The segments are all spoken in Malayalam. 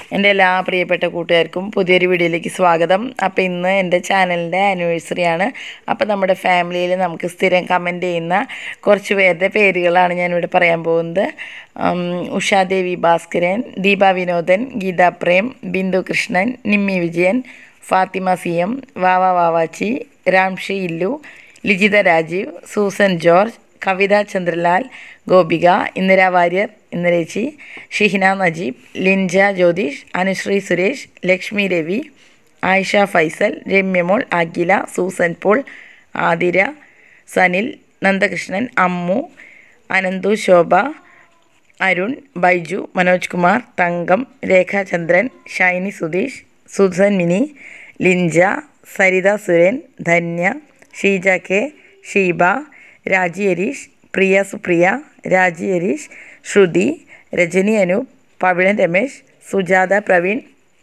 എൻ്റെ എല്ലാ പ്രിയപ്പെട്ട കൂട്ടുകാർക്കും പുതിയൊരു വീഡിയോയിലേക്ക് സ്വാഗതം അപ്പോൾ ഇന്ന് എൻ്റെ ചാനലിൻ്റെ ആനിവേഴ്സറിയാണ് അപ്പോൾ നമ്മുടെ ഫാമിലിയിൽ നമുക്ക് സ്ഥിരം കമൻറ്റ് ചെയ്യുന്ന കുറച്ച് പേരുടെ പേരുകളാണ് ഞാനിവിടെ പറയാൻ പോകുന്നത് ഉം, Ushadevi Bhaskaran Deepa Vinodan Geetha Prem Bindu Krishnan Nimmi Vijayan Fathima C M Vava Vavachi Ramshi Illu Lijitha Rajeev Susan George Kavitha Chandralal Gopika Indira Warrier Indirechi Shihina Najeeb Linja Jyothish Anusree Suresh Lakshmi Ravi Ayisha Faisal Ramyamol Akhila Susan Paul Athira Sanil Nandakrishnan Ammu Ananthu Shobha Arun Baiju Manoj Kumar Thankam Rekhachandran Shiny Sudheesh Sudhan Mini Linja Saritha Suren Dhanya Sheeja K Sheeba Raji Harish പ്രിയ സുപ്രിയ രാജി ഹരീഷ് ശ്രുതി രജനി അനൂപ് പവിഴൻ രമേശ് സുജാത പ്രവീൺ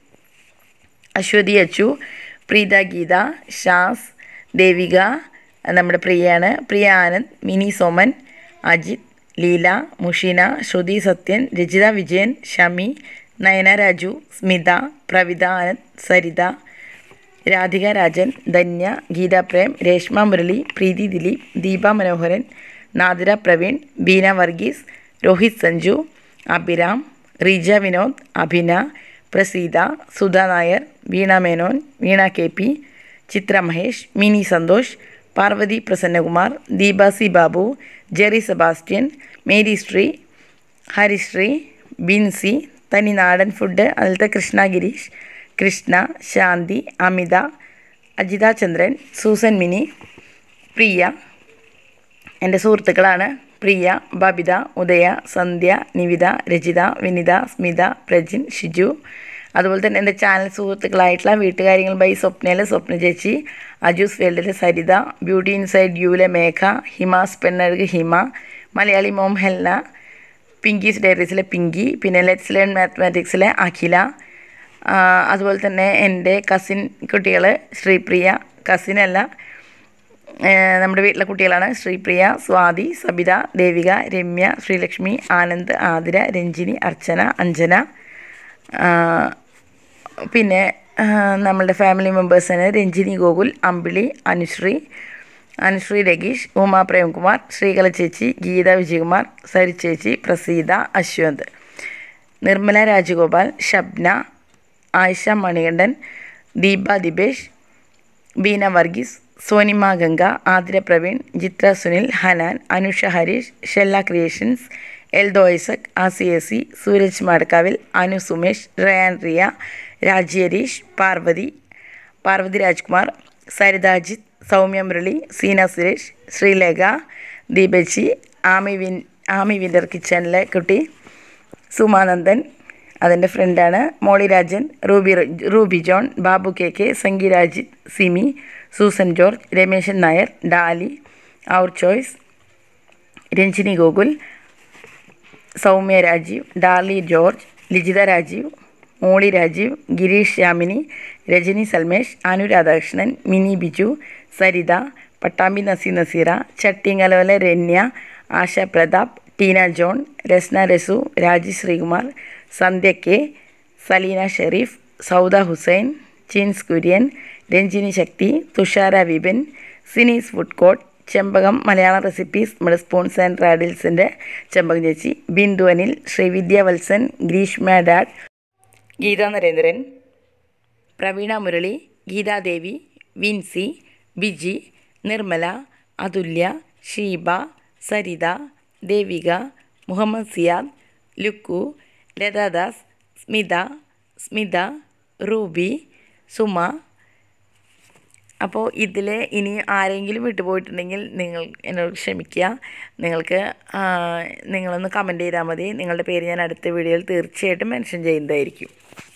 അശ്വതി അച്ചു പ്രീത ഗീത ഷാസ് ദേവിക നമ്മുടെ പ്രിയയാണ് Priya Anand Mini Soman Ajith Leela Musheena Shruthi Sathyan Rajitha Vijayan Shami Nayana Raju Smitha Pravitha Anand Saritha Radhika Rajan Dhanya Geetha Prem Reshma Murali Preethi Dileep Deepa Manoharan Nadira Praveen Beena Varghese Rohith Sanju Abhiram Reeja Vinod Abhina Praseetha Sudha Nair Veena Menon Veena K P Chithra Mahesh Mini Santhosh Parvathy Prasannakumar Deepa C Babu Jerry Sebastian Mary Sree Harisree Binsy തനി നാടൻ ഫുഡ് അതിലത്തെ കൃഷ്ണ ഗിരീഷ് കൃഷ്ണ ശാന്തി അമിത അജിത ചന്ദ്രൻ സൂസൻ മിനി പ്രിയ എൻ്റെ സുഹൃത്തുക്കളാണ് പ്രിയ ബബിത ഉദയ സന്ധ്യ നിവിത രജിത വിനിത സ്മിത പ്രജിൻ ഷിജു അതുപോലെ തന്നെ എൻ്റെ ചാനൽ സുഹൃത്തുക്കളായിട്ടുള്ള വീട്ടുകാര്യങ്ങൾ ബൈ സ്വപ്നയിലെ സ്വപ്ന ചേച്ചി അജൂസ് വേൾഡിലെ സരിത ബ്യൂട്ടി ഇൻസൈഡ് യുവിലെ മേഘ ഹിമാസ് പെണ്ണഴക് ഹിമ മലയാളി മോം ഹെൽന പിങ്കീസ് ഡയറീസിലെ പിങ്കി പിന്നെ ലെറ്റ്സ് ലേൺ മാത്തമാറ്റിക്സിലെ അഖില ആ, അതുപോലെ തന്നെ എൻ്റെ കസിൻ കുട്ടികൾ ശ്രീപ്രിയ കസിനല്ല ഏഹ് നമ്മുടെ വീട്ടിലെ കുട്ടികളാണ് ശ്രീപ്രിയ സ്വാതി സബിത ദേവിക രമ്യ ശ്രീലക്ഷ്മി ആനന്ദ് ആതിര രഞ്ജിനി അർച്ചന അഞ്ജന ആ, പിന്നെ ആ, നമ്മളുടെ ഫാമിലി മെമ്പേഴ്സിന് രഞ്ജിനി ഗോകുൽ അമ്പിളി അനുശ്രീ അനുശ്രീ രഗീഷ് ഉമ പ്രേംകുമാർ ശ്രീകല ചേച്ചി ഗീത വിജയകുമാർ സരി ചേച്ചി പ്രസീത അശ്വന്ത് നിർമ്മല രാജഗോപാൽ ഷബ്ന ആയിഷ മണികണ്ഠൻ ദീപ ദിബേഷ് ബീന വർഗീസ് സോനിമ ഗംഗ ആതിര പ്രവീൺ ജിത്ര സുനിൽ ഹനാൻ അനുഷ ഹരീഷ് ഷെല്ല ക്രിയേഷൻസ് എൽദോ ഐസക് ആസി എസി Sooraj Madakkavil Anu Sumesh Ryan Riya Raji Harish Parvathy Parvathy Rajkumar Saritha Ajith Soumya Murali Seena Suresh Sreelekha Deepachi Aami win Aami winter കിച്ചണിലെ കുട്ടി സുമാനന്ദൻ അതിൻ്റെ ഫ്രണ്ടാണ് Molly Rajan Ruby Ruby John Babu K K Sangeerajith Simi Susan George Rameshan Nair Dolly our choice Ranjini Gokul Soumya Rajeev Darly George Lijitha Rajeev Molly Rajeev Gireesh Yamini Rajani Salmesh Anu Radhakrishnan Mini Biju Saritha Pattambi Nasi Naseera ചട്ടിങ്ങലവലെ Ranya Asha Prathap Tina John Rasna Rasu Raji Sreekumar Sandhya K Saleena Shareef Sauda Hussain Chins Kurian Ranjini Shakthi Thushara Vipin Sini's food court Chembakam Malayalam recipes നമ്മുടെ സ്പൂൺസ് ആൻഡ് റാഡിൽസിൻ്റെ ചെമ്പകം ചേച്ചി ബിന്ദു അനിൽ ശ്രീവിദ്യ വത്സൻ ഗ്രീഷ്മ ഡാഡ് ഗീത നരേന്ദ്രൻ പ്രവീണ മുരളി ഗീതാദേവി വിൻസി ബിജി നിർമ്മല അതുല്യ ഷീബ സരിത ദേവിക മുഹമ്മദ് സിയാദ് ലുക്കു ലതാദാസ് സ്മിത സ്മിത റൂബി സുമ അപ്പോൾ ഇതിൽ ഇനി ആരെങ്കിലും വിട്ടുപോയിട്ടുണ്ടെങ്കിൽ നിങ്ങൾ എന്നോട് ക്ഷമിക്കുക നിങ്ങൾക്ക് ആ, നിങ്ങളൊന്ന് കമൻറ്റ് ചെയ്താൽ മതി നിങ്ങളുടെ പേര് ഞാൻ അടുത്ത വീഡിയോയിൽ തീർച്ചയായിട്ടും മെൻഷൻ ചെയ്യുന്നതായിരിക്കും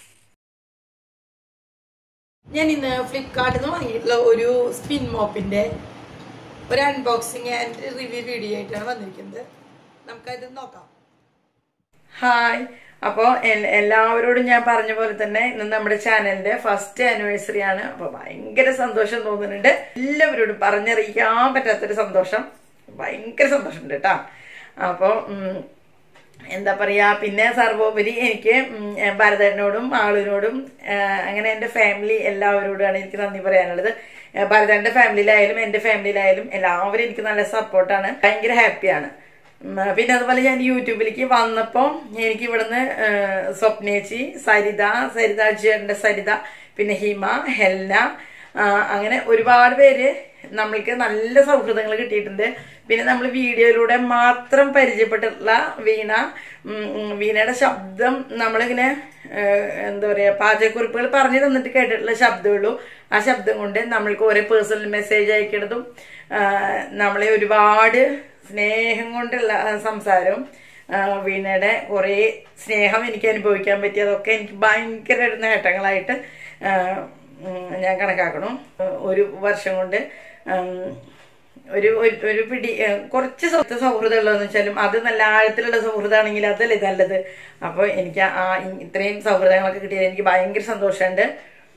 ഞാൻ ഇന്ന് ഫ്ലിപ്കാർട്ടിൽ നിന്ന് വാങ്ങിയിട്ടുള്ള ഒരു സ്പിൻ മോപ്പിൻ്റെ ഒരു അൺബോക്സിങ് ആൻഡ് റിവ്യൂ വീഡിയോ ആയിട്ടാണ് വന്നിരിക്കുന്നത് നമുക്കത് നോക്കാം ഹായ് അപ്പോൾ എല്ലാവരോടും ഞാൻ പറഞ്ഞ പോലെ തന്നെ ഇന്ന് നമ്മുടെ ചാനലിന്റെ ഫസ്റ്റ് ആനിവേഴ്സറി ആണ് അപ്പോൾ ഭയങ്കര സന്തോഷം തോന്നുന്നുണ്ട് എല്ലാവരോടും പറഞ്ഞറിയിക്കാൻ പറ്റാത്തൊരു സന്തോഷം ഭയങ്കര സന്തോഷമുണ്ട് കേട്ടോ അപ്പോൾ എന്താ പറയാ പിന്നെ സർവോപരി എനിക്ക് ഉം, ഏ, ഭരതനോടും ആളിനോടും ഏ, അങ്ങനെ എൻ്റെ ഫാമിലി എല്ലാവരോടുമാണ് എനിക്ക് നന്ദി പറയാനുള്ളത് ഏ, ഭരതന്റെ ഫാമിലിയിലായാലും എൻ്റെ ഫാമിലിയിലായാലും എല്ലാവരും എനിക്ക് നല്ല സപ്പോർട്ടാണ് ഭയങ്കര ഹാപ്പിയാണ് ഉം, പിന്നെ അതുപോലെ ഞാൻ യൂട്യൂബിലേക്ക് വന്നപ്പോൾ എനിക്ക് ഇവിടുന്ന് ഏ, സ്വപ്നേച്ചി സരിത സരിത അജിയുടെ സരിത പിന്നെ ഹിമ ഹെൽന ആ, അങ്ങനെ ഒരുപാട് പേര് നമ്മൾക്ക് നല്ല സൗഹൃദങ്ങൾ കിട്ടിയിട്ടുണ്ട് പിന്നെ നമ്മൾ വീഡിയോയിലൂടെ മാത്രം പരിചയപ്പെട്ടിട്ടുള്ള വീണ ഉം, ഉം, വീണയുടെ ശബ്ദം നമ്മളിങ്ങനെ ഏഹ്, എന്താ പറയാ പാചകക്കുറിപ്പുകൾ പറഞ്ഞു തന്നിട്ട് കേട്ടിട്ടുള്ള ശബ്ദമുള്ളൂ ആ ശബ്ദം കൊണ്ട് നമ്മൾക്ക് ഓരോ പേഴ്സണൽ മെസ്സേജ് അയക്കുന്നതും ആ, നമ്മളെ ഒരുപാട് സ്നേഹം കൊണ്ടുള്ള ആ, സംസാരവും ആ, വീണയുടെ കുറേ സ്നേഹം എനിക്ക് അനുഭവിക്കാൻ പറ്റി അതൊക്കെ എനിക്ക് ഭയങ്കര ഒരു നേട്ടങ്ങളായിട്ട് ആ, ഉം, ഞാൻ കണക്കാക്കണം ഒരു വർഷം കൊണ്ട് ഉം, ഒരു ഒരു- ഒരു പിടി ഏ, കുറച്ച് സൗ- സൗഹൃദം ഉള്ളതെന്ന് വെച്ചാലും അത് നല്ല ആഴത്തിലുള്ള സൗഹൃദമാണെങ്കിൽ അതല്ലേ നല്ലത് അപ്പോൾ എനിക്ക് ആ ഇത്രയും സൗഹൃദങ്ങളൊക്കെ കിട്ടിയത് എനിക്ക് ഭയങ്കര സന്തോഷമുണ്ട്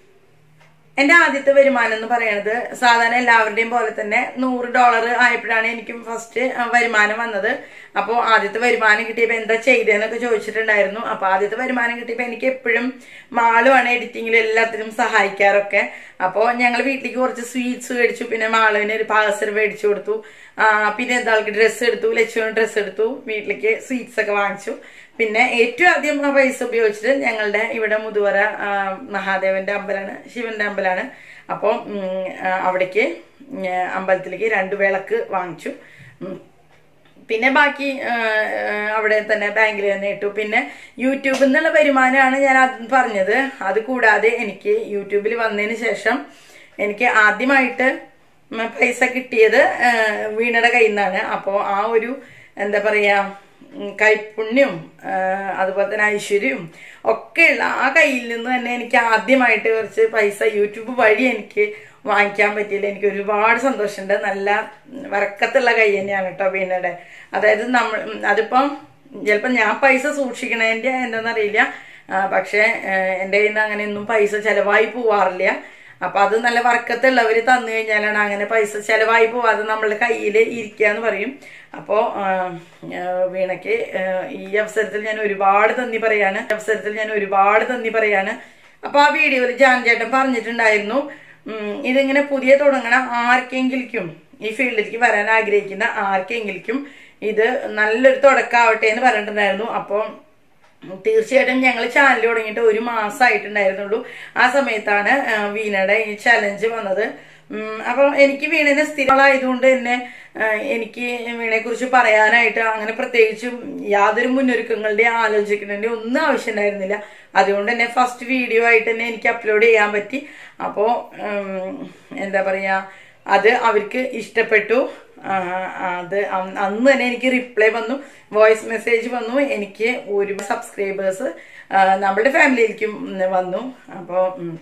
എന്റെ ആദ്യത്തെ വരുമാനം എന്ന് പറയുന്നത് സാധാരണ എല്ലാവരുടെയും പോലെ തന്നെ നൂറ് ഡോളർ ആയപ്പോഴാണ് എനിക്ക് ഫസ്റ്റ് വരുമാനം വന്നത് അപ്പോൾ ആദ്യത്തെ വരുമാനം കിട്ടിയപ്പോൾ എന്താ ചെയ്തതെന്നൊക്കെ ചോദിച്ചിട്ടുണ്ടായിരുന്നു അപ്പോൾ ആദ്യത്തെ വരുമാനം കിട്ടിയപ്പോൾ എനിക്ക് എപ്പോഴും മാളുമാണ് എഡിറ്റിങ്ങിലും എല്ലാത്തിനും സഹായിക്കാറൊക്കെ അപ്പോൾ ഞങ്ങൾ വീട്ടിലേക്ക് കുറച്ച് സ്വീറ്റ്സ് മേടിച്ചു പിന്നെ മാളുവിന് ഒരു പാഴ്സൽ മേടിച്ചു കൊടുത്തു ആ, പിന്നെ എന്താൾക്ക് ഡ്രസ്സ് എടുത്തു ലച്ചുവിന് ഡ്രസ്സ് എടുത്തു വീട്ടിലേക്ക് സ്വീറ്റ്സ് ഒക്കെ വാങ്ങിച്ചു പിന്നെ ഏറ്റവും ആദ്യം ആ പൈസ ഉപയോഗിച്ചിട്ട് ഞങ്ങളുടെ ഇവിടെ മുതുവറ ആ, മഹാദേവന്റെ അമ്പലമാണ് ശിവന്റെ അമ്പലമാണ് അപ്പോൾ അവിടേക്ക് ഉം, അമ്പലത്തിലേക്ക് രണ്ട് വിളക്ക് വാങ്ങിച്ചു ഉം. പിന്നെ ബാക്കി ആ, ആ, അവിടെ തന്നെ ബാങ്കിൽ തന്നെ ഇട്ടു പിന്നെ യൂട്യൂബിൽ നിന്നുള്ള വരുമാനമാണ് ഞാൻ അത് പറഞ്ഞത് അത് കൂടാതെ എനിക്ക് യൂട്യൂബിൽ വന്നതിന് ശേഷം എനിക്ക് ആദ്യമായിട്ട് ഉം, പൈസ കിട്ടിയത് ആ, വീണയുടെ കയ്യിൽ നിന്നാണ് അപ്പോൾ ആ ഒരു എന്താ പറയാ ഉം, കൈപുണ്യവും ആ, അതുപോലെ തന്നെ ഐശ്വര്യവും ഒക്കെയുള്ള ആ കയ്യിൽ നിന്ന് തന്നെ എനിക്ക് ആദ്യമായിട്ട് കുറച്ച് പൈസ യൂട്യൂബ് വഴി എനിക്ക് വാങ്ങിക്കാൻ പറ്റിയില്ല എനിക്ക് ഒരുപാട് സന്തോഷമുണ്ട് നല്ല ഉം, വറക്കത്തുള്ള കൈ തന്നെയാണ് കേട്ടോ വീണയുടെ അതായത് നമ്മൾ ഉം, അതിപ്പം ചിലപ്പോൾ ഞാൻ പൈസ സൂക്ഷിക്കണതിൻ്റെ എന്താണെന്നറിയില്ല ആ, പക്ഷേ ആ, എൻ്റെ കയ്യിൽ നിന്ന് അങ്ങനെയൊന്നും പൈസ ചിലവായി പോവാറില്ല അപ്പൊ അത് നല്ല വർക്കത്തുള്ളവർ തന്നു കഴിഞ്ഞാലാണ് അങ്ങനെ പൈസ ചെലവായി പോവാതെ നമ്മളുടെ കയ്യിൽ ഇരിക്കുക എന്ന് പറയും അപ്പോ ആ, ആ, വീണയ്ക്ക് ആ, ഈ അവസരത്തിൽ ഞാൻ ഒരുപാട് നന്ദി പറയാണ് ഈ അവസരത്തിൽ ഞാൻ ഒരുപാട് നന്ദി പറയാണ് അപ്പൊ ആ വീഡിയോയിൽ ജാൻ ചേട്ടൻ പറഞ്ഞിട്ടുണ്ടായിരുന്നു ഉം, ഇതിങ്ങനെ പുതിയ തുടങ്ങണ ആർക്കെങ്കിലും ഈ ഫീൽഡിലേക്ക് വരാൻ ആഗ്രഹിക്കുന്ന ആർക്കെങ്കിലും ഇത് നല്ലൊരു തുടക്കമാവട്ടെ എന്ന് പറഞ്ഞിട്ടുണ്ടായിരുന്നു അപ്പോൾ തീർച്ചയായിട്ടും ഞങ്ങൾ ചാനൽ തുടങ്ങിയിട്ട് ഒരു മാസമായിട്ടുണ്ടായിരുന്നുള്ളൂ ആ സമയത്താണ് ആ, വീണയുടെ ഈ ചലഞ്ച് വന്നത് ഉം, അപ്പൊ എനിക്ക് വീണനെ സ്ഥിരമായതുകൊണ്ട് തന്നെ ആ, എനിക്ക് വീണയെ കുറിച്ച് പറയാനായിട്ട് അങ്ങനെ പ്രത്യേകിച്ചും യാതൊരു മുന്നൊരുക്കങ്ങളുടെ ആലോചിക്കുന്നതിന്റെ ഒന്നും ആവശ്യമുണ്ടായിരുന്നില്ല അതുകൊണ്ട് തന്നെ ഫസ്റ്റ് വീഡിയോ ആയിട്ട് തന്നെ എനിക്ക് അപ്ലോഡ് ചെയ്യാൻ പറ്റി അപ്പോ ഉം, എന്താ പറയാ അത് അവർക്ക് ഇഷ്ടപ്പെട്ടു ആ, അത് അന്ന് അന്ന് തന്നെ എനിക്ക് റിപ്ലൈ വന്നു വോയിസ് മെസ്സേജ് വന്നു എനിക്ക് ഒരു സബ്സ്ക്രൈബേഴ്സ് നമ്മുടെ ഫാമിലിയിലേക്കും ഉം, വന്നു അപ്പോൾ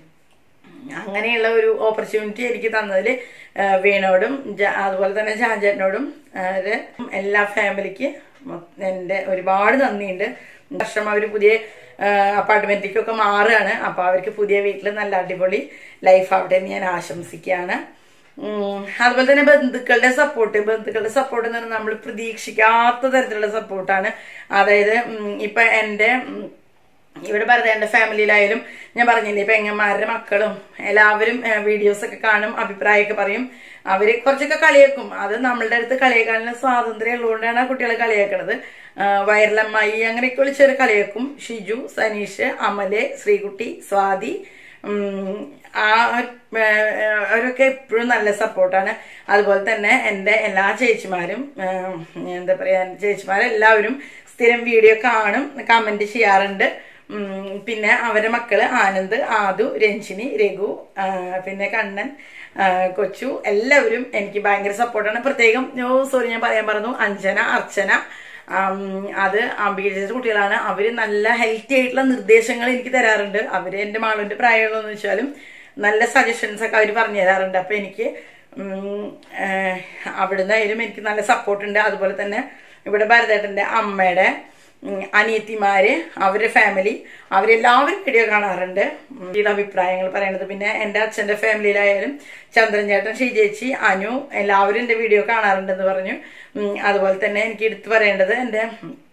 അങ്ങനെയുള്ള ഒരു ഓപ്പർച്യൂണിറ്റി എനിക്ക് തന്നതിൽ വീണോടും ജ- അതുപോലെ തന്നെ ഷാൻചേട്ടനോടും അവര് എല്ലാ ഫാമിലിക്ക് എൻ്റെ ഒരുപാട് നന്ദിയുണ്ട് വർഷം അവർ പുതിയ അപ്പാർട്ട്മെന്റിലേക്കൊക്കെ മാറുകയാണ് അപ്പോൾ അവർക്ക് പുതിയ വീട്ടിൽ നല്ല അടിപൊളി ലൈഫ് ആവട്ടെ എന്ന് ഞാൻ ആശംസിക്കുകയാണ് ഉം, അതുപോലെ തന്നെ ബന്ധുക്കളുടെ സപ്പോർട്ട് ബന്ധുക്കളുടെ സപ്പോർട്ട് എന്ന് പറഞ്ഞാൽ നമ്മൾ പ്രതീക്ഷിക്കാത്ത തരത്തിലുള്ള സപ്പോർട്ടാണ് അതായത് ഉം, ഇപ്പൊ എൻ്റെ ഉം, ഇവിടെ പറഞ്ഞ എൻ്റെ ഫാമിലിയിലായാലും ഞാൻ പറഞ്ഞില്ലേ പെങ്ങന്മാരുടെ മക്കളും എല്ലാവരും വീഡിയോസ് ഒക്കെ കാണും അഭിപ്രായമൊക്കെ പറയും അവര് കുറച്ചൊക്കെ കളിയാക്കും അത് നമ്മളുടെ അടുത്ത് കളിയാക്കാനുള്ള സ്വാതന്ത്ര്യം ഉള്ളതുകൊണ്ടാണ് ആ കുട്ടികളെ കളിയാക്കണത് വയറിലമ്മായി അങ്ങനെയൊക്കെ വിളിച്ചവര് കളിയാക്കും ഷിജു സനീഷ് അമല് ശ്രീകുട്ടി സ്വാതി ഉം, ആ ഏഹ്, അവരൊക്കെ എപ്പോഴും നല്ല സപ്പോർട്ടാണ് അതുപോലെ തന്നെ എൻ്റെ എല്ലാ ചേച്ചിമാരും ഏഹ്, എന്താ പറയാ എൻ്റെ ചേച്ചിമാരെല്ലാവരും സ്ഥിരം വീഡിയോ കാണും കമന്റ് ചെയ്യാറുണ്ട് ഉം, പിന്നെ അവരുടെ മക്കള് ആനന്ദ് ആദു രഞ്ജിനി രഘു ആ, പിന്നെ കണ്ണൻ ആ, കൊച്ചു എല്ലാവരും എനിക്ക് ഭയങ്കര സപ്പോർട്ടാണ് പ്രത്യേകം ഓ സോറി ഞാൻ പറയാൻ പറഞ്ഞു അഞ്ജന അർച്ചന ആം, അത് അംബിക കുട്ടികളാണ് അവര് നല്ല ഹെൽത്തി ആയിട്ടുള്ള നിർദ്ദേശങ്ങൾ എനിക്ക് തരാറുണ്ട് അവര് എന്റെ മാളുവിന്റെ പ്രായമുള്ളതെന്ന് വെച്ചാലും നല്ല സജഷൻസ് ഒക്കെ അവർ പറഞ്ഞു തരാറുണ്ട് അപ്പൊ എനിക്ക് ഉം, ഏഹ്, അവിടുന്നായാലും എനിക്ക് നല്ല സപ്പോർട്ട് ഉണ്ട് അതുപോലെ തന്നെ ഇവിടെ ഭരതേട്ടന്റെ അമ്മയുടെ ഉം, അനിയത്തിമാര് അവരുടെ ഫാമിലി അവരെല്ലാവരും വീഡിയോ കാണാറുണ്ട് ഉം, ഈ അഭിപ്രായങ്ങൾ പറയണത് പിന്നെ എൻ്റെ അച്ഛൻ്റെ ഫാമിലിയിലായാലും ചന്ദ്രൻ ചേട്ടൻ ഷീജേച്ചി അനു എല്ലാവരും എൻ്റെ വീഡിയോ കാണാറുണ്ടെന്ന് പറഞ്ഞു ഉം, അതുപോലെ തന്നെ എനിക്ക് എടുത്തു പറയേണ്ടത് എൻ്റെ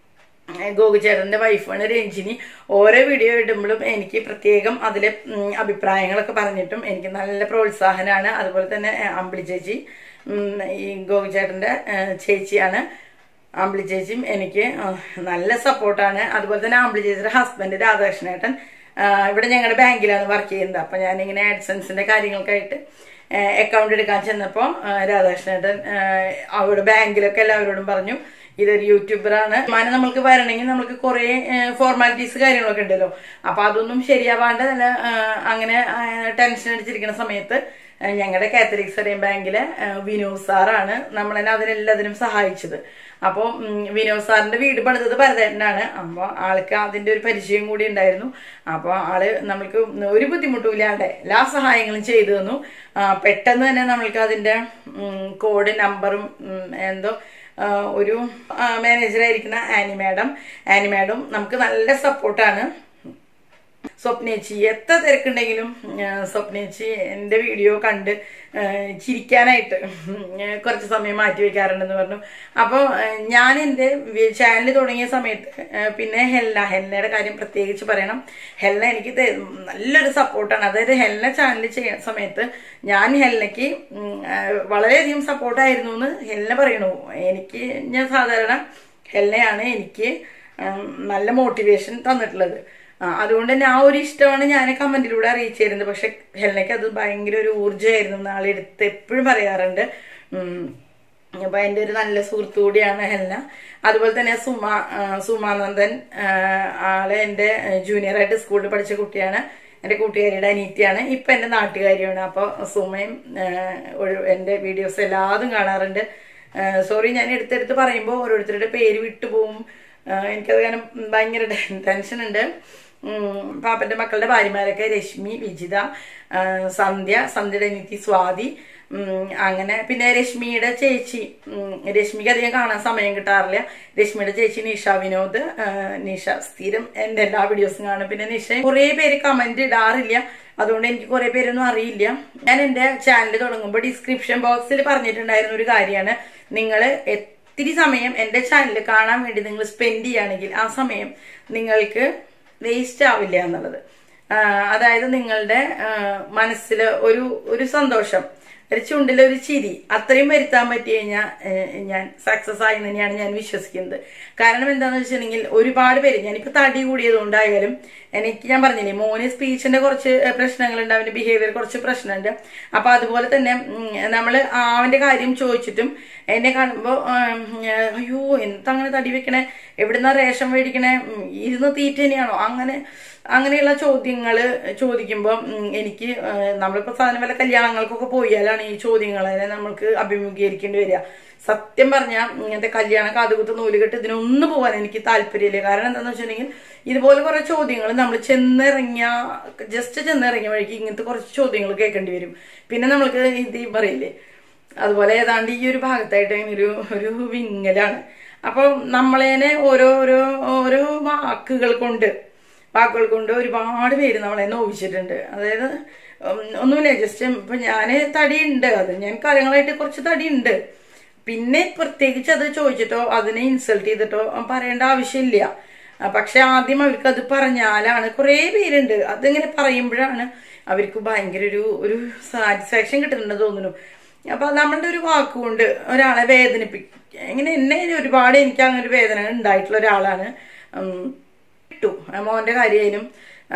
ഗോകുചേട്ടൻ്റെ വൈഫാണ് രഞ്ജിനി ഓരോ വീഡിയോ ഇടുമ്പോഴും എനിക്ക് പ്രത്യേകം അതിലെ ഉം, അഭിപ്രായങ്ങളൊക്കെ പറഞ്ഞിട്ടും എനിക്ക് നല്ല പ്രോത്സാഹനമാണ് അതുപോലെ തന്നെ ഏഹ്, അമ്പിളി ചേച്ചി ഉം, ഈ ഗോകുചേട്ടൻ്റെ ഏഹ്, ചേച്ചിയാണ് അമ്പിളി ചേച്ചിയും എനിക്ക് ഏഹ്, നല്ല സപ്പോർട്ടാണ് അതുപോലെ തന്നെ അമ്പിളി ചേച്ചിയുടെ ഹസ്ബൻഡ് രാധാകൃഷ്ണേട്ടൻ ഏഹ്, ഇവിടെ ഞങ്ങളുടെ ബാങ്കിലാണ് വർക്ക് ചെയ്യുന്നത് അപ്പം ഞാനിങ്ങനെ ആഡ്സൻസിൻ്റെ കാര്യങ്ങൾക്കായിട്ട് അക്കൗണ്ട് എടുക്കാൻ ചെന്നപ്പോൾ രാധാകൃഷ്ണേട്ടൻ ഏഹ്, അവിടെ ബാങ്കിലൊക്കെ എല്ലാവരോടും പറഞ്ഞു ഇതൊരു യൂട്യൂബറാണ് മാനം നമ്മൾക്ക് വരണമെങ്കിൽ നമുക്ക് കുറേ ഫോർമാലിറ്റീസ് കാര്യങ്ങളൊക്കെ ഉണ്ടല്ലോ അപ്പൊ അതൊന്നും ശരിയാവാണ്ട് തന്നെ ഏഹ്, അങ്ങനെ ടെൻഷൻ അടിച്ചിരിക്കുന്ന സമയത്ത് ഏഹ്, ഞങ്ങളുടെ കാത്തലിക് സെറിയൻ ബാങ്കിലെ ഏഹ്, വിനോദ് സാറാണ് നമ്മളെന്നെ അതിനെല്ലാത്തിനും സഹായിച്ചത് അപ്പോൾ വിനോദ് സാറിന്റെ വീട് പണിതത് ഭരതേട്ടനാണ് അപ്പോൾ ആൾക്ക് അതിന്റെ ഒരു പരിചയം കൂടി ഉണ്ടായിരുന്നു അപ്പോൾ ആള് നമ്മൾക്ക് ഒരു ബുദ്ധിമുട്ടും ഇല്ലാണ്ട് എല്ലാ സഹായങ്ങളും ചെയ്തു തന്നു ആ, പെട്ടെന്ന് തന്നെ നമ്മൾക്ക് അതിന്റെ കോഡ് നമ്പറും ഉം, എന്തോ ആ, ഒരു മാനേജറായിരിക്കുന്ന ആനി മാഡം ആനി മാഡം നമുക്ക് നല്ല സപ്പോർട്ടാണ് സ്വപ്നേച്ചി എത്ര തിരക്കുണ്ടെങ്കിലും ആ, സ്വപ്നേച്ചി എൻ്റെ വീഡിയോ കണ്ട് ആ, ചിരിക്കാനായിട്ട് ഉം, കുറച്ച് സമയം മാറ്റി വെക്കാറുണ്ടെന്ന് പറഞ്ഞു അപ്പോൾ ഞാൻ എൻ്റെ ചാനൽ തുടങ്ങിയ സമയത്ത് ആ, പിന്നെ ഹെല്ല ഹെല്ലയുടെ കാര്യം പ്രത്യേകിച്ച് പറയണം ഹെല്ല എനിക്ക് തെ- നല്ലൊരു സപ്പോർട്ടാണ് അതായത് ഹെല്ല ചാനൽ ചെയ്യുന്ന സമയത്ത് ഞാൻ ഹെല്ലയ്ക്ക് ഉം, ആ, വളരെയധികം സപ്പോർട്ടായിരുന്നു എന്ന് ഹെല്ല പറയണു എനിക്ക് ഞാൻ സാധാരണ ഹെല്ലയാണ് എനിക്ക് ഉം, നല്ല മോട്ടിവേഷൻ തന്നിട്ടുള്ളത് ആ, അതുകൊണ്ട് തന്നെ ആ ഒരു ഇഷ്ടമാണ് ഞാൻ കമന്റിലൂടെ അറിയിച്ചിരുന്നത് പക്ഷെ ഹെലനയ്ക്ക് അത് ഭയങ്കര ഒരു ഊർജ്ജമായിരുന്നു നാളെടുത്ത് എപ്പോഴും പറയാറുണ്ട് ഉം. അപ്പൊ എൻ്റെ ഒരു നല്ല സുഹൃത്തു കൂടിയാണ് ഹെലന അതുപോലെ തന്നെ സുമ ആ, സുമാനന്ദൻ ആ, ആള് എൻ്റെ ജൂനിയറായിട്ട് സ്കൂളിൽ പഠിച്ച കുട്ടിയാണ് എൻ്റെ കൂട്ടുകാരിയുടെ അനീറ്റിയാണ് ഇപ്പൊ എൻ്റെ നാട്ടുകാരിയാണ് അപ്പോൾ സുമയും ആ, ഒരു- എൻ്റെ വീഡിയോസ് എല്ലാതും കാണാറുണ്ട് സോറി ഞാൻ എടുത്തെടുത്ത് പറയുമ്പോൾ ഓരോരുത്തരുടെ പേര് വിട്ടുപോകും ആ, എനിക്കത് കാരണം ഭയങ്കര ടെൻഷൻ ഉണ്ട് ഉം, പാപ്പന്റെ മക്കളുടെ ഭാര്യമാരൊക്കെ രശ്മി വിജിത ആ, സന്ധ്യ സന്ധ്യയുടെ നിധി സ്വാതി ഉം, അങ്ങനെ പിന്നെ രശ്മിയുടെ ചേച്ചി ഉം, രശ്മിക്ക് അധികം കാണാൻ സമയം കിട്ടാറില്ല രശ്മിയുടെ ചേച്ചി നിഷ വിനോദ് ആ, നിഷ സ്ഥിരം എൻ്റെ എല്ലാ വീഡിയോസും കാണും പിന്നെ നിഷ കുറേ പേര് കമന്റ് ഇടാറില്ല അതുകൊണ്ട് എനിക്ക് കുറെ പേരൊന്നും അറിയില്ല ഞാൻ എൻ്റെ ചാനൽ തുടങ്ങുമ്പോൾ ഡിസ്ക്രിപ്ഷൻ ബോക്സിൽ പറഞ്ഞിട്ടുണ്ടായിരുന്ന ഒരു കാര്യമാണ് നിങ്ങൾ ഇത്തിരി സമയം എൻ്റെ ചാനൽ കാണാൻ വേണ്ടി നിങ്ങൾ സ്പെൻഡ് ചെയ്യുകയാണെങ്കിൽ ആ സമയം നിങ്ങൾക്ക് വേസ്റ്റ് ആവില്ല എന്നുള്ളത് ആ, അതായത് നിങ്ങളുടെ മനസ്സിൽ ഒരു ഒരു സന്തോഷം ഒരു ചുണ്ടിലെ ഒരു ചിരി അത്രയും വരുത്താൻ പറ്റി കഴിഞ്ഞാൽ ഞാൻ സക്സസ് ആയി എന്ന് തന്നെയാണ് ഞാൻ വിശ്വസിക്കുന്നത് കാരണം എന്താണെന്ന് വെച്ചിട്ടുണ്ടെങ്കിൽ ഒരുപാട് പേര് ഞാനിപ്പോൾ തടി കൂടിയതുകൊണ്ടായാലും എനിക്ക് ഞാൻ പറഞ്ഞില്ലേ മോന് സ്പീച്ചിന്റെ കുറച്ച് പ്രശ്നങ്ങളുണ്ട് അവന്റെ ബിഹേവിയർ കുറച്ച് പ്രശ്നമുണ്ട് അപ്പൊ അതുപോലെ തന്നെ നമ്മൾ അവന്റെ കാര്യം ചോദിച്ചിട്ടും എന്നെ കാണുമ്പോൾ അയ്യോ എന്താ അങ്ങനെ തടി വെക്കണേ എവിടുന്നാ റേഷൻ മേടിക്കണേ ഉം, ഇരുന്ന് തീറ്റ തന്നെയാണോ അങ്ങനെ അങ്ങനെയുള്ള ചോദ്യങ്ങൾ ചോദിക്കുമ്പോൾ എനിക്ക് ആ, നമ്മളിപ്പോ സാധനം വല്ല കല്യാണങ്ങൾക്കൊക്കെ പോയാലാണ് ഈ ചോദ്യങ്ങളെ നമ്മൾക്ക് അഭിമുഖീകരിക്കേണ്ടി വരിക സത്യം പറഞ്ഞാൽ ഇങ്ങനത്തെ കല്യാണം കാതുകുത്ത് നൂലുകെട്ട് ഇതിനൊന്നും പോകാൻ എനിക്ക് താല്പര്യമില്ല കാരണം എന്താണെന്ന് വെച്ചിട്ടുണ്ടെങ്കിൽ ഇതുപോലെ കുറെ ചോദ്യങ്ങൾ നമ്മൾ ചെന്നിറങ്ങിയ ജസ്റ്റ് ചെന്നിറങ്ങിയ വഴിക്ക് ഇങ്ങനത്തെ കുറച്ച് ചോദ്യങ്ങൾ കേൾക്കേണ്ടി വരും പിന്നെ നമ്മൾക്ക് ഇത് ഈ പറയില്ലേ അതുപോലെ ഏതാണ്ട് ഈ ഒരു ഭാഗത്തായിട്ട് ഇങ്ങനെ ഒരു ഒരു വിങ്ങലാണ് അപ്പോൾ നമ്മളേനെ ഓരോ ഓരോ ഓരോ വാക്കുകൾ കൊണ്ട് വാക്കുകൾ കൊണ്ട് ഒരുപാട് പേര് നമ്മളെ നോവിച്ചിട്ടുണ്ട് അതായത് ഉം, ഒന്നുമില്ല ജസ്റ്റ് ഇപ്പൊ ഞാൻ തടിയുണ്ട് അത് ഞാൻ കാര്യങ്ങളായിട്ട് കുറച്ച് തടിയുണ്ട് പിന്നെ പ്രത്യേകിച്ച് അത് ചോദിച്ചിട്ടോ അതിനെ ഇൻസൾട്ട് ചെയ്തിട്ടോ പറയേണ്ട ആവശ്യമില്ല ആ, പക്ഷെ ആദ്യം അവർക്ക് അത് പറഞ്ഞാലാണ് കുറേ പേരുണ്ട് അതിങ്ങനെ പറയുമ്പോഴാണ് അവർക്ക് ഭയങ്കര ഒരു ഒരു സാറ്റിസ്ഫാക്ഷൻ കിട്ടുന്നുണ്ടെന്ന് തോന്നുന്നു അപ്പൊ നമ്മളുടെ ഒരു വാക്കുകൊണ്ട് ഒരാളെ വേദനിപ്പിക്കും ഇങ്ങനെ എന്നെ ഒരുപാട് എനിക്ക് അങ്ങനെ ഒരു വേദന ഉണ്ടായിട്ടുള്ള ഒരാളാണ് ഉം, ഇട്ടു മോന്റെ കാര്യമായാലും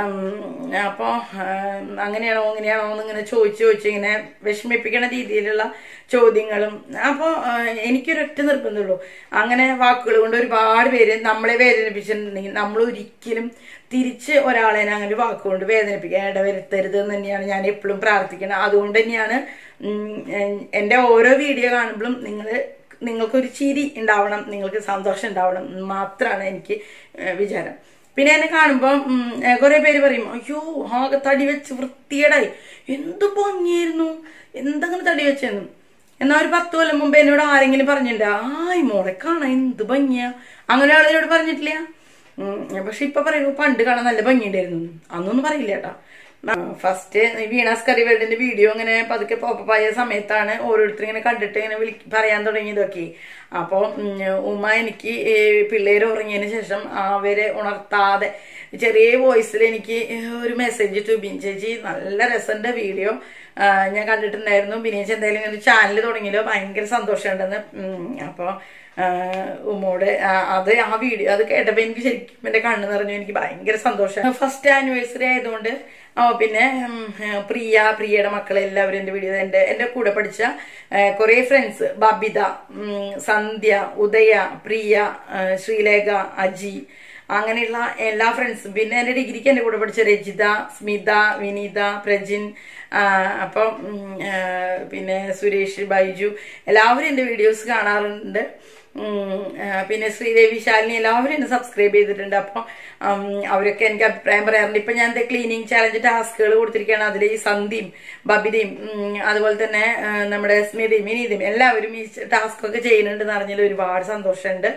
അപ്പോൾ അങ്ങനെയാണോ ഇങ്ങനെയാണോ എന്ന് ഇങ്ങനെ ചോദിച്ച് ചോദിച്ച് ഇങ്ങനെ വിഷമിപ്പിക്കുന്ന രീതിയിലുള്ള ചോദ്യങ്ങളും അപ്പോൾ എനിക്കൊരൊറ്റ നിർബന്ധമുള്ളൂ അങ്ങനെ വാക്കുകൾ കൊണ്ട് ഒരുപാട് പേര് നമ്മളെ വേദനിപ്പിച്ചിട്ടുണ്ടെങ്കിൽ നമ്മൾ ഒരിക്കലും തിരിച്ച് ഒരാളെ അങ്ങനെ ഒരു വാക്കുകൊണ്ട് വേദനിപ്പിക്കാൻ ഇടവരുത്തരുത് എന്ന് തന്നെയാണ് ഞാൻ എപ്പോഴും പ്രാർത്ഥിക്കുന്നത് അതുകൊണ്ട് തന്നെയാണ് ഉം, എൻ്റെ ഓരോ വീഡിയോ കാണുമ്പോഴും നിങ്ങൾ നിങ്ങൾക്കൊരു ചിരി ഉണ്ടാവണം നിങ്ങൾക്ക് സന്തോഷം ഉണ്ടാവണം എന്ന് മാത്രമാണ് എനിക്ക് ഏഹ്, വിചാരം പിന്നെ എന്നെ കാണുമ്പോൾ കുറെ പേര് പറയും അയ്യോ ആകെ തടി വെച്ച് വൃത്തിയേടായി എന്ത് ഭംഗിയായിരുന്നു എന്തങ്ങനെ തടി വെച്ചെന്നും എന്നാ ഒരു പത്ത് കൊല്ലം മുമ്പ് എന്നോട് ആരെങ്കിലും പറഞ്ഞിട്ടുണ്ട് ആയ് മോളെ കാണാൻ എന്ത് ഭംഗിയാ അങ്ങനെ ആളെന്നോട് പറഞ്ഞിട്ടില്ല ഉം, പക്ഷെ ഇപ്പൊ പറയുമ്പോ പണ്ട് കാണാൻ നല്ല ഭംഗിയുണ്ടായിരുന്നു അന്നൊന്നും പറയില്ല കേട്ടാ ഫസ്റ്റ് വീണാസ് കറി വേൾഡിന്റെ വീഡിയോ ഇങ്ങനെ പതുക്കെ പോപ്പായ സമയത്താണ് ഓരോരുത്തർ ഇങ്ങനെ കണ്ടിട്ട് ഇങ്ങനെ വിളി പറയാൻ തുടങ്ങിയതൊക്കെ അപ്പോൾ ഉമ്മ എനിക്ക് ഈ പിള്ളേര് ഉറങ്ങിയതിന് ശേഷം അവരെ ഉണർത്താതെ ചെറിയ വോയിസിൽ എനിക്ക് ഒരു മെസ്സേജ് ഇട്ടു ബിൻ ചേച്ചി നല്ല രസന്റെ വീഡിയോ ഞാൻ കണ്ടിട്ടുണ്ടായിരുന്നു ബിനേജ് എന്തായാലും ഇങ്ങനെ ചാനൽ തുടങ്ങിയല്ലോ ഭയങ്കര സന്തോഷമുണ്ടെന്ന് അപ്പോൾ ഉമ്മോട് അത് ആ വീഡിയോ അത് കേട്ടപ്പോൾ എനിക്ക് ശരിക്കും എൻ്റെ കണ്ണ് നിറഞ്ഞു എനിക്ക് ഭയങ്കര സന്തോഷം ഫസ്റ്റ് ആനിവേഴ്സറി ആയതുകൊണ്ട് ഓ പിന്നെ പ്രിയ പ്രിയയുടെ മക്കളെ എല്ലാവരും എൻ്റെ വീഡിയോ എൻ്റെ എൻ്റെ കൂടെ പഠിച്ച കുറേ ഫ്രണ്ട്സ് ബബിത സന്ധ്യ ഉദയ പ്രിയ ശ്രീലേഖ അജി അങ്ങനെയുള്ള എല്ലാ ഫ്രണ്ട്സും പിന്നെ എൻ്റെ ഡിഗ്രിക്ക് എൻ്റെ കൂടെ പഠിച്ച രജിത സ്മിത വിനീത പ്രജിൻ അപ്പം പിന്നെ സുരേഷ് ബൈജു എല്ലാവരും എൻ്റെ വീഡിയോസ് കാണാറുണ്ട് പിന്നെ ശ്രീദേവി ശാലിനി എല്ലാവരും എന്നെ സബ്സ്ക്രൈബ് ചെയ്തിട്ടുണ്ട് അപ്പോൾ അവരൊക്കെ എനിക്ക് അഭിപ്രായം പറയാറുണ്ട് ഇപ്പം ഞാൻ ക്ലീനിങ് ചാലഞ്ച് ടാസ്കുകൾ കൊടുത്തിരിക്കുകയാണ് അതിൽ ഈ സന്ധ്യയും ബബിതയും അതുപോലെ തന്നെ നമ്മുടെ സ്മിതയും വിനീതയും എല്ലാവരും ഈ ടാസ്ക് ഒക്കെ ചെയ്യുന്നുണ്ടെന്ന് അറിഞ്ഞതിൽ ഒരുപാട് സന്തോഷമുണ്ട്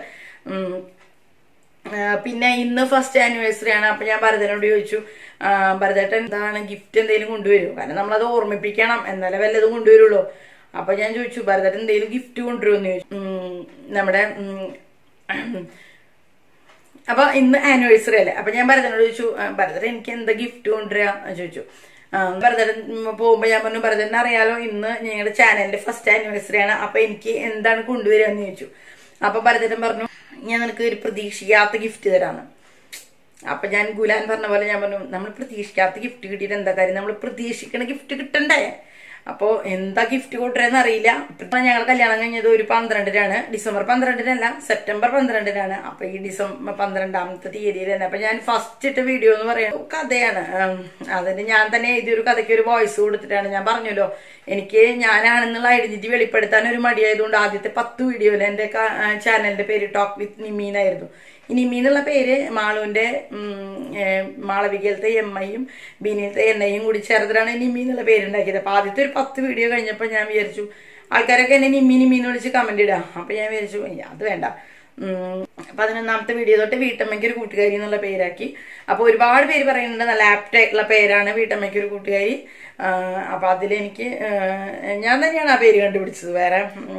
പിന്നെ ഇന്ന് ഫസ്റ്റ് ആനിവേഴ്സറി ആണ് അപ്പൊ ഞാൻ ഭരതനോട് ചോദിച്ചു ഭരതേട്ടൻ എന്താണ് ഗിഫ്റ്റ് എന്തെങ്കിലും കൊണ്ടുവരുമോ കാരണം നമ്മളത് ഓർമ്മിപ്പിക്കണം എന്നാലേ വല്ലതും കൊണ്ടുവരുള്ളൂ അപ്പൊ ഞാൻ ചോദിച്ചു ഭരതൻ എന്തെങ്കിലും ഗിഫ്റ്റ് കൊണ്ടുവരുമെന്ന് ചോദിച്ചു നമ്മുടെ അപ്പൊ ഇന്ന് ആനിവേഴ്സറി അല്ലേ അപ്പൊ ഞാൻ ഭരതനോട് ചോദിച്ചു ഭരതൻ എനിക്ക് എന്താ ഗിഫ്റ്റ് കൊണ്ടുവരിക ചോദിച്ചു ഭരതൻ പോകുമ്പോ ഞാൻ പറഞ്ഞു ഭരതൻ അറിയാലോ ഇന്ന് ഞങ്ങളുടെ ചാനലിന്റെ ഫസ്റ്റ് ആനിവേഴ്സറി ആണ് അപ്പൊ എനിക്ക് എന്താണ് കൊണ്ടുവരിക എന്ന് ചോദിച്ചു അപ്പൊ ഭരതൻ പറഞ്ഞു ഞാൻ നിനക്ക് ഒരു പ്രതീക്ഷിക്കാത്ത ഗിഫ്റ്റ് തരാന്ന് അപ്പൊ ഞാൻ ഗുലാൻ പറഞ്ഞ പോലെ ഞാൻ പറഞ്ഞു നമ്മൾ പ്രതീക്ഷിക്കാത്ത ഗിഫ്റ്റ് കിട്ടിയിട്ട് എന്താ കാര്യം നമ്മൾ പ്രതീക്ഷിക്കുന്ന ഗിഫ്റ്റ് കിട്ടണ്ടേ അപ്പോ എന്താ ഗിഫ്റ്റ് കൊണ്ടുവരെന്ന് അറിയില്ല ഇപ്പൊ ഞങ്ങൾ കല്യാണം കഴിഞ്ഞത് ഒരു പന്ത്രണ്ടിനാണ് ഡിസംബർ പന്ത്രണ്ടിനല്ല സെപ്റ്റംബർ പന്ത്രണ്ടിനാണ് അപ്പൊ ഈ ഡിസംബർ പന്ത്രണ്ടാമത്തെ തീയതിയിൽ തന്നെ അപ്പൊ ഞാൻ ഫസ്റ്റ് ഇട്ട വീഡിയോ എന്ന് പറയുന്നത് കഥയാണ് അതിന് ഞാൻ തന്നെ എഴുതിയൊരു കഥയ്ക്ക് ഒരു വോയിസ് കൊടുത്തിട്ടാണ് ഞാൻ പറഞ്ഞല്ലോ എനിക്ക് ഞാനാണെന്നുള്ള ഐഡന്റിറ്റി വെളിപ്പെടുത്താൻ ഒരു മടിയായതുകൊണ്ട് ആദ്യത്തെ പത്ത് വീഡിയോയിൽ എന്റെ ചാനലിന്റെ പേര് ടോക്ക് വിത്ത് നിമീനായിരുന്നു ഈ നിമി എന്നുള്ള പേര് മാളുവിന്റെ മാളവികയിലത്തെ എം ഐയും ബിനിയിലത്തെ എൻ ഐയും കൂടി ചേർത്തിട്ടാണ് നിമി എന്നുള്ള പേരുണ്ടാക്കിയത് അപ്പൊ ആദ്യത്തെ ഒരു പത്ത് വീഡിയോ കഴിഞ്ഞപ്പോൾ ഞാൻ വിചാരിച്ചു ആൾക്കാരൊക്കെ എന്നെ നിമ്മി നിമ്മി എന്ന് വിളിച്ച് കമന്റ് ഇടാം അപ്പൊ ഞാൻ വിചാരിച്ചു അത് വേണ്ട പതിനൊന്നാമത്തെ വീഡിയോ തൊട്ട് വീട്ടമ്മയ്ക്ക് ഒരു കൂട്ടുകാരി എന്നുള്ള പേരാക്കി അപ്പൊ ഒരുപാട് പേര് പറയുന്നുണ്ട് നല്ല ആപ്റ്റ് ആയിട്ടുള്ള പേരാണ് വീട്ടമ്മയ്ക്ക് ഒരു കൂട്ടുകാരി അപ്പൊ അതിലെനിക്ക് ഞാൻ തന്നെയാണ് ആ പേര് കണ്ടുപിടിച്ചത് വേറെ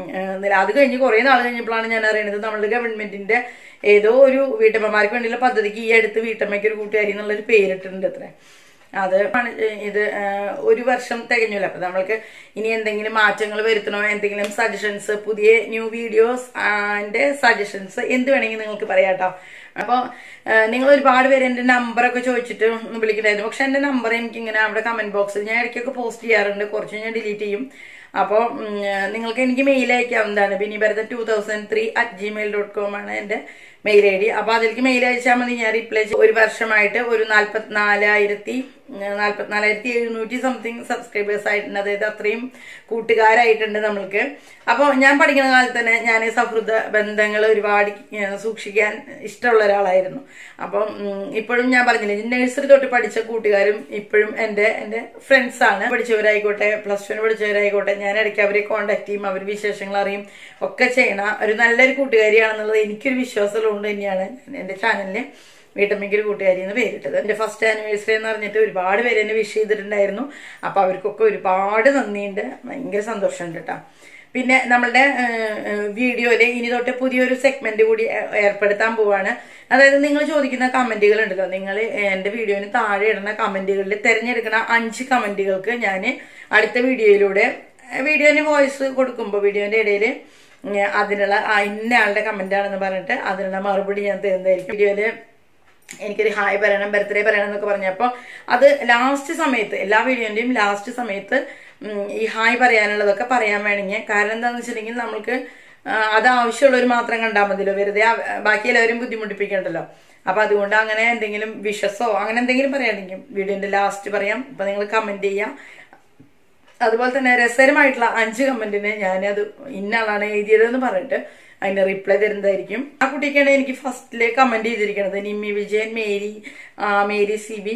അത് കഴിഞ്ഞ് കുറെ നാൾ കഴിഞ്ഞപ്പോഴാണ് ഞാൻ അറിയുന്നത് നമ്മുടെ ഗവൺമെന്റിന്റെ ഏതോ ഒരു വീട്ടമ്മമാർക്ക് വേണ്ടിയുള്ള പദ്ധതിക്ക് ഈ അടുത്ത് വീട്ടമ്മയ്ക്ക് ഒരു കൂട്ടുകാരി എന്നുള്ളൊരു പേരിട്ടിട്ടുണ്ട് അത്ര അത് ഇത് ഒരു വർഷം തികഞ്ഞല്ലോ അപ്പൊ നമ്മൾക്ക് ഇനി എന്തെങ്കിലും മാറ്റങ്ങൾ വരുത്തണോ എന്തെങ്കിലും സജഷൻസ് പുതിയ ന്യൂ വീഡിയോസ് ആൻഡ് സജഷൻസ് എന്ത് വേണമെങ്കിൽ നിങ്ങൾക്ക് പറയാട്ടോ അപ്പോൾ നിങ്ങൾ ഒരുപാട് പേര് എൻ്റെ നമ്പറൊക്കെ ചോദിച്ചിട്ട് വിളിക്കണ്ടായിരുന്നു പക്ഷെ എൻ്റെ നമ്പർ എനിക്ക് ഇങ്ങനെ അവിടെ കമന്റ് ബോക്സിൽ ഞാൻ ഇടയ്ക്കൊക്കെ പോസ്റ്റ് ചെയ്യാറുണ്ട് കുറച്ച് ഞാൻ ഡിലീറ്റ് ചെയ്യും അപ്പോൾ നിങ്ങൾക്ക് എനിക്ക് മെയിൽ അയക്കാവുന്നതാണ് Bini Bharathan two thousand three at Gmail dot com ആണ് എൻ്റെ മെയിൽ ഐ ഡി അപ്പോൾ അതിലേക്ക് മെയിൽ അയച്ചാൽ മതി ഞാൻ റിപ്ലൈ ഒരു വർഷമായിട്ട് ഒരു നാൽപ്പത്തിനാലായിരത്തി നാൽപ്പത്തിനാലായിരത്തി എഴുന്നൂറ്റി സംതിങ് സബ്സ്ക്രൈബേഴ്സ് ആയിട്ടുണ്ട് അതായത് അത്രയും കൂട്ടുകാരായിട്ടുണ്ട് നമ്മൾക്ക് അപ്പോൾ ഞാൻ പഠിക്കുന്ന കാലത്ത് തന്നെ ഞാൻ സൗഹൃദ ബന്ധങ്ങൾ ഒരുപാട് സൂക്ഷിക്കാൻ ഇഷ്ടമുള്ള ഒരാളായിരുന്നു അപ്പം ഇപ്പോഴും ഞാൻ പറഞ്ഞില്ലേ നഴ്സറി തൊട്ട് പഠിച്ച കൂട്ടുകാരും ഇപ്പോഴും എൻ്റെ എൻ്റെ ഫ്രണ്ട്സ് ആണ് പഠിച്ചവരായിക്കോട്ടെ പ്ലസ് ടുവിന് പഠിച്ചവരായിക്കോട്ടെ ഞാൻ ഇടയ്ക്ക് അവരെ കോണ്ടാക്ട് ചെയ്യും അവർ വിശേഷങ്ങൾ അറിയും ഒക്കെ ചെയ്യണ ഒരു നല്ലൊരു കൂട്ടുകാരിയാണെന്നുള്ളത് എനിക്കൊരു വിശ്വാസമുള്ളതുകൊണ്ട് തന്നെയാണ് എൻ്റെ ചാനലിന് വീട്ടമ്മയ്ക്ക് ഒരു കൂട്ടുകാരി എന്ന് പേരിട്ടത് എൻ്റെ ഫസ്റ്റ് ആനിവേഴ്സറി എന്ന് പറഞ്ഞിട്ട് ഒരുപാട് പേര് എന്നെ വിഷ് ചെയ്തിട്ടുണ്ടായിരുന്നു അപ്പൊ അവർക്കൊക്കെ ഒരുപാട് നന്ദിയുണ്ട് ഭയങ്കര സന്തോഷമുണ്ട് കേട്ടോ പിന്നെ നമ്മളുടെ വീഡിയോയില് ഇനി തൊട്ട് പുതിയൊരു സെഗ്മെന്റ് കൂടി ഏർപ്പെടുത്താൻ പോവാണ് അതായത് നിങ്ങൾ ചോദിക്കുന്ന കമന്റുകൾ ഉണ്ടല്ലോ നിങ്ങൾ എന്റെ വീഡിയോന് താഴെ ഇടുന്ന കമന്റുകളിൽ തിരഞ്ഞെടുക്കുന്ന അഞ്ച് കമന്റുകൾക്ക് ഞാൻ അടുത്ത വീഡിയോയിലൂടെ വീഡിയോന് വോയിസ് കൊടുക്കുമ്പോൾ വീഡിയോന്റെ ഇടയിൽ അതിനുള്ള ഇന്ന ആളുടെ കമന്റ് ആണെന്ന് പറഞ്ഞിട്ട് അതിനുള്ള മറുപടി ഞാൻ തരുന്നതായിരിക്കും വീഡിയോയില് എനിക്കൊരു ഹായ് പറയണം ബർത്ത്ഡേ പറയണം എന്നൊക്കെ പറഞ്ഞപ്പോൾ അത് ലാസ്റ്റ് സമയത്ത് എല്ലാ വീഡിയോന്റെയും ലാസ്റ്റ് സമയത്ത് ഈ ഹായ് പറയാനുള്ളതൊക്കെ പറയാൻ വേണമെങ്കിൽ കാരണം എന്താണെന്ന് വെച്ചിട്ടുണ്ടെങ്കിൽ നമ്മൾക്ക് അത് ആവശ്യമുള്ളവർ മാത്രം കണ്ടാൽ മതിയല്ലോ വെറുതെ ബാക്കി എല്ലാവരും ബുദ്ധിമുട്ടിപ്പിക്കണ്ടല്ലോ അപ്പൊ അതുകൊണ്ട് അങ്ങനെ എന്തെങ്കിലും വിഷസോ അങ്ങനെ എന്തെങ്കിലും പറയാണെങ്കിൽ വീഡിയോന്റെ ലാസ്റ്റ് പറയാം അപ്പൊ നിങ്ങൾ കമന്റ് ചെയ്യാം അതുപോലെ തന്നെ രസകരമായിട്ടുള്ള അഞ്ച് കമന്റിന് ഞാനത് ഇന്ന ആളാണ് എഴുതിയതെന്ന് പറഞ്ഞിട്ട് അതിന് റിപ്ലൈ തരുന്നതായിരിക്കും ആ കുട്ടിക്കാണ് എനിക്ക് ഫസ്റ്റിലെ കമന്റ് ചെയ്തിരിക്കുന്നത് Nimmi Vijayan Mary Mary C B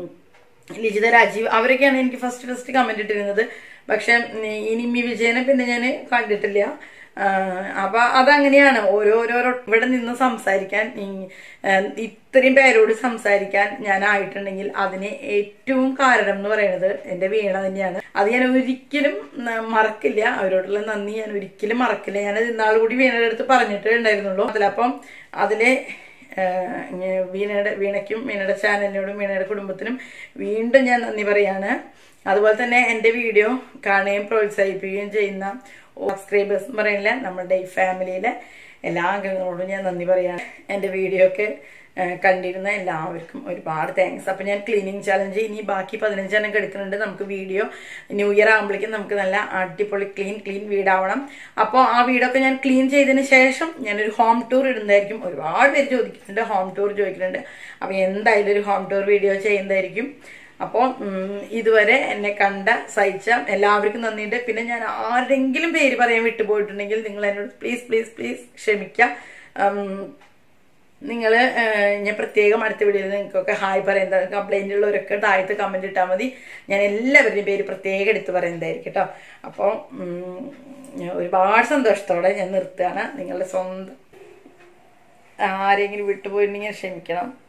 Lijitha Rajeev അവരൊക്കെയാണ് എനിക്ക് ഫസ്റ്റ് ഫസ്റ്റ് കമന്റ് ഇട്ടിരുന്നത് പക്ഷെ ഈ നിമ്മി വിജയനെ പിന്നെ ഞാൻ കണ്ടിട്ടില്ല അപ്പൊ അതങ്ങനെയാണ് ഓരോരോരോ ഇവിടെ നിന്ന് സംസാരിക്കാൻ ഈ- ആ, ഇത്രയും പേരോട് സംസാരിക്കാൻ ഞാൻ ആയിട്ടുണ്ടെങ്കിൽ അതിന് ഏറ്റവും കാരണം എന്ന് പറയുന്നത് എന്റെ വീണ തന്നെയാണ് അത് ഞാൻ ഒരിക്കലും ന- മറക്കില്ല അവരോടുള്ള നന്ദി ഞാൻ ഒരിക്കലും മറക്കില്ല ഞാൻ ഇന്നാൾ കൂടി വീണയുടെ അടുത്ത് പറഞ്ഞിട്ടേ ഉണ്ടായിരുന്നുള്ളൂ അതിലപ്പം അതില് ആഹ് ഇങ്ങനെ വീണയുടെ വീണയ്ക്കും വീണയുടെ ചാനലിനോടും വീണയുടെ കുടുംബത്തിനും വീണ്ടും ഞാൻ നന്ദി പറയാണ് അതുപോലെ തന്നെ എൻ്റെ വീഡിയോ കാണുകയും പ്രോത്സാഹിപ്പിക്കുകയും ചെയ്യുന്ന സബ്സ്ക്രൈബേഴ്സ് എന്ന് പറയുന്നില്ല നമ്മുടെ ഈ ഫാമിലിയിലെ എല്ലാ അംഗങ്ങളോടും ഞാൻ നന്ദി പറയാണ് എൻ്റെ വീഡിയോ ഒക്കെ ആഹ് കണ്ടിരുന്ന എല്ലാവർക്കും ഒരുപാട് താങ്ക്സ് അപ്പം ഞാൻ ക്ലീനിങ് ചാലഞ്ച് ഇനി ബാക്കി പതിനഞ്ചെണ്ണം എടുക്കുന്നുണ്ട് നമുക്ക് വീഡിയോ ന്യൂ ഇയർ ആകുമ്പോഴേക്കും നമുക്ക് നല്ല അടിപൊളി ക്ലീൻ ക്ലീൻ വീടാവണം അപ്പോൾ ആ വീടൊക്കെ ഞാൻ ക്ലീൻ ചെയ്തതിന് ശേഷം ഞാനൊരു ഹോം ടൂർ ഇടുന്നതായിരിക്കും ഒരുപാട് പേര് ചോദിക്കുന്നുണ്ട് ഹോം ടൂർ ചോദിക്കുന്നുണ്ട് അപ്പോൾ എന്തായാലും ഒരു ഹോം ടൂർ വീഡിയോ ചെയ്യുന്നതായിരിക്കും അപ്പോൾ ഇതുവരെ എന്നെ കണ്ട സഹിച്ച എല്ലാവർക്കും നന്ദിയുണ്ട് പിന്നെ ഞാൻ ആരെങ്കിലും പേര് പറയാൻ വിട്ടുപോയിട്ടുണ്ടെങ്കിൽ നിങ്ങൾ എന്നോട് പ്ലീസ് പ്ലീസ് പ്ലീസ് ക്ഷമിക്കുക ഉം, നിങ്ങൾ ഞാൻ പ്രത്യേകം അടുത്ത വീഡിയോയിൽ നിങ്ങൾക്കൊക്കെ ഹായ് പറയുന്നത് കംപ്ലൈൻ്റ് ഉള്ളവരൊക്കെ താഴത്ത് കമൻറ്റ് ഇട്ടാൽ മതി ഞാൻ എല്ലാവരുടെയും പേര് പ്രത്യേകം എടുത്ത് പറയുന്നതായിരിക്കും കേട്ടോ അപ്പോൾ ഉം, ഞാൻ ഒരുപാട് സന്തോഷത്തോടെ ഞാൻ നിർത്തുകയാണ് നിങ്ങളുടെ സ്വന്തം ആരെങ്കിലും വിട്ടുപോയിട്ടുണ്ടെങ്കിൽ ക്ഷമിക്കണം